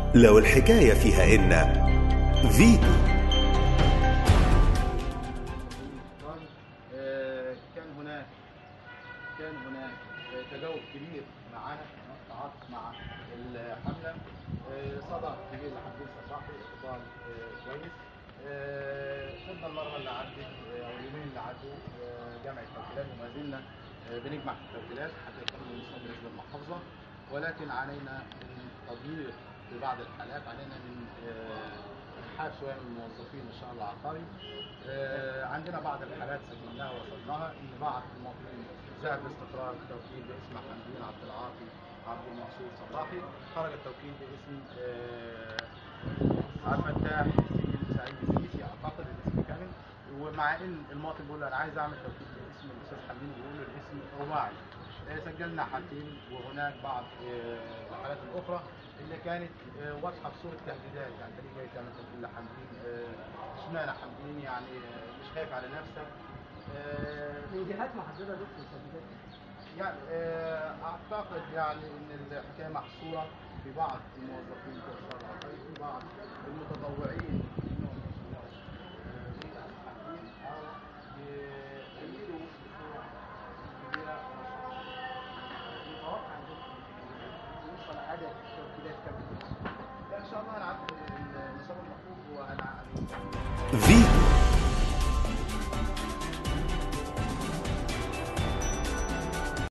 لو الحكاية فيها إن فيتو آه، كان هناك كان هناك آه، تجاوب كبير معنا تعاطف مع الحملة آه، صدى كبير لحديث صباحي اقبال آه، كويس آه، خدنا المرة اللي عدت آه، او اليومين اللي عدوا آه، جمع التوكيلات وما زلنا آه، بنجمع في التوكيلات حتى يكون مستدرج بالمحافظة ولكن علينا من تضييق في بعض الحالات علينا من آه، انحاف شويه من الموظفين الشهر العقاري آه، عندنا بعض الحالات سجلناها ووصلناها ان بعض المواطنين ذهب باستقرار التوكيل باسم حمدين عبد العاطي عبد المنصور صباحي خرج التوكيل باسم آه، عبد الفتاح ياسين سعيد السيسي اعتقد الاسم كامل ومع ان المواطن بيقول له انا عايز اعمل توكيل باسم الاستاذ حمدين بيقول له الاسم رباعي آه، سجلنا حالتين وهناك بعض آه، الحالات الاخرى اللي كانت آه، واضحه بصوره تهديدات يعني انت ليه جاي تعمل توكيل لحمدين آه، اشمعنى حمدين يعني آه، مش خايف على نفسك آه، من جهات محدده دكتور تهديدات يعني آه، اعتقد يعني ان الحكايه محصوره في بعض الموظفين في الشارع العقاري في بعض المتطوعين منهم آه، بيتحدثين او بيأيدوا بصوره كبيره متوقع ان يوصل عدد التوكيلات كم لا ان شاء الله انا عارف ان النظام المطلوب هو انا فيتو